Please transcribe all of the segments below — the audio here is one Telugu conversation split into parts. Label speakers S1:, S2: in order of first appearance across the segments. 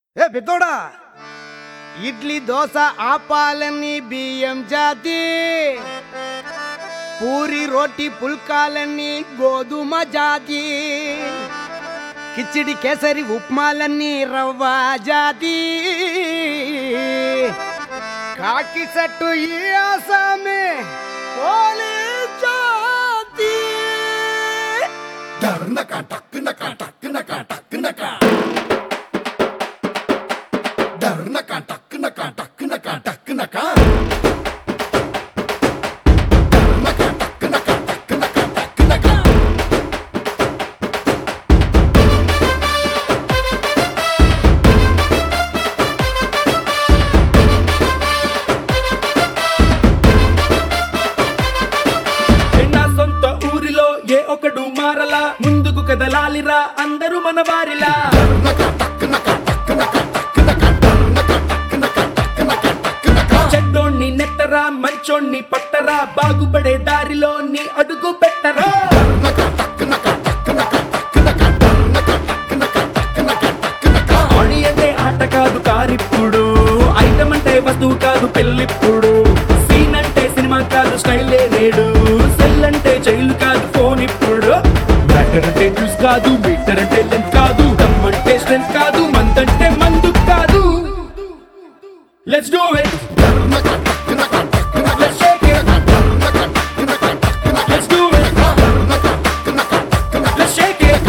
S1: ఏ పెద్దోడా ఇడ్లీ దోశ ఆపాలని బియ్యం జాతి పూరి రోటి పుల్కాలన్నీ గోధుమ జాతి కిచిడి కేసరి ఉప్మాలన్నీ రవ్వ జాతి కాకి సట్టు ఈ ఆసామే పోలీ జాతి
S2: నా సొంత ఊరిలో ఏ ఒకడు మారలా ముందుకు కదలాలిరా అందరూ మన వారిలా చెడ్డోణ్ణి నెట్టరా మంచోణ్ణి పట్టరా బాగుపడే దారిలో నీ అడుగు పెట్టరా ఆడి అంటే ఆట కాదు కారిప్పుడు ఐటమ్ అంటే వస్తువు కాదు పెళ్ళిప్పుడు సీన్ అంటే సినిమా కాదు స్టైలే లేడు సెల్ అంటే జైలు కాదు ఫోన్ ఇప్పుడు మ్యాటర్ అంటే న్యూస్ కాదు మీటర్ అంటే లెంత్ కాదు దమ్ అంటే స్ట్రెంత్ కాదు మంత్ అంటే మందు కాదు let's do it let's shake it let's do it let's shake it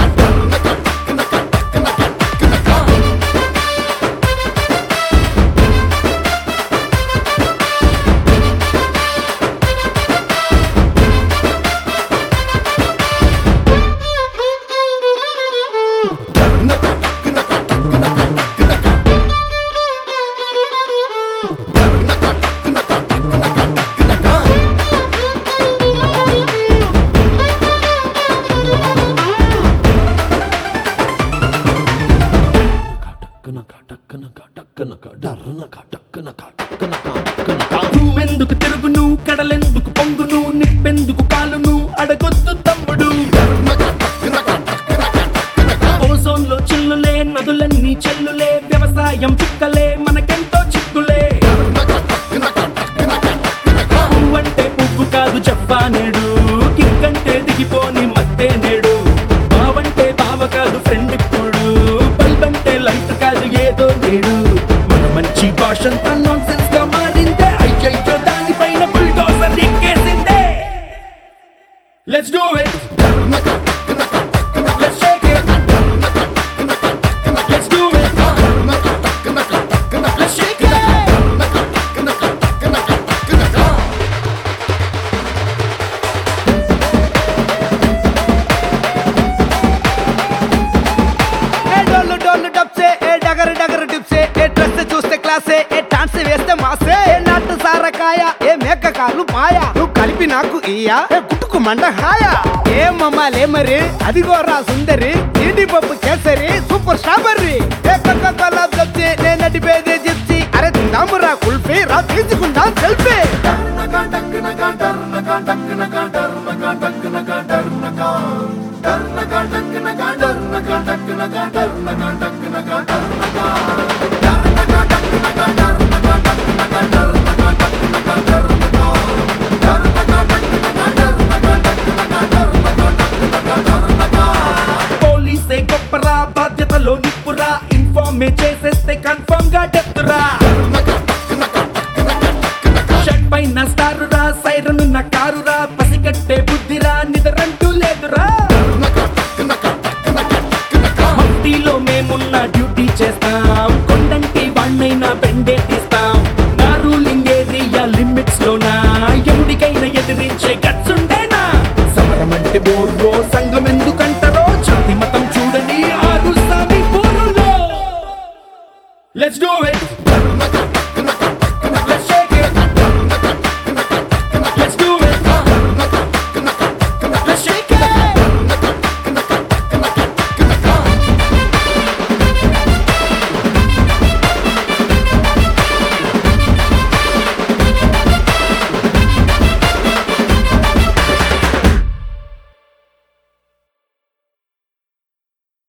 S2: నువ్వెందుకు తిరుగును కడలెందుకు పొంగును నిప్పెందుకు కాలును అడగొద్దు తమ్ముడు ఓజోన్ లో చిల్లులే నదులన్నీ చెల్లులే వ్యవసాయం చుక్కలే మనకెంతో చిక్కులే పువ్వంటే పువ్వు కాదు చెప్పానేడు కిక్కంటే దిగిపోని మత్తే నేడు బావంటే బావ కాదు ఫ్రెండ్ ఇప్పుడు బల్బంటే లైట్ కాదు ఏదో నేడు మన మంచి భాషంతా నాన్ సెన్స్ గా మారిందే అయ్యయ్యో దానిపైన బుల్డోజర్ ఎక్కేసిందే let's do it let's shake it let's do it let's shake it
S1: ఏ డోలు డోలు డబ్సే ఏ డగరు డగరు డిప్సే ఏ డ్రెస్ చూస్తే క్లాసే ఏ డాన్స్ వేస్తే మాసే ఏ నాటు సారకాయ ఏ మేక కాలు పాయ నువ్వు కలిపి నాకు ఇయ్యా ఏ గుట్టుకు మండ హాయ ఏ మమ్మాలే మరి అదిగోరా సుందరి జీడి పప్పు కేసరి సూపర్ స్ట్రాబెర్రీ ఏ కొక్క కొల్ల జప్సి నేను నడిపేది జిప్సి అరే తిందామురా కుల్ఫీ రా తీసుకుందాం సెల్ఫీ
S2: పోలీసే గొప్పరా బాధ్యతలో నిప్పురా ఇన్ఫార్మే చేసేస్తే కన్ఫర్మ్ గా డెప్తురా షర్ట్ పైన స్టారురా సైరన్ ఉన్న కారురా పసిగట్టే బుద్ధిరా నిద్రంటూ లేదురా మఫ్టీలో మేమున్న డ్యూటీ చేస్తాం కొండంటి వాణ్ణైనా బెండే తీస్తాం నా రూలింగ్ ఏరియా లిమిట్స్ లోనా ఎవరికైనా ఎదిరించే గట్స్ ఉండేనా సమరం అంటే బోర్రో సంఘం ఎందుకంటారో జాతి మతం చూడని ఆరు సామి పోరులో లెట్స్ డూ ఇట్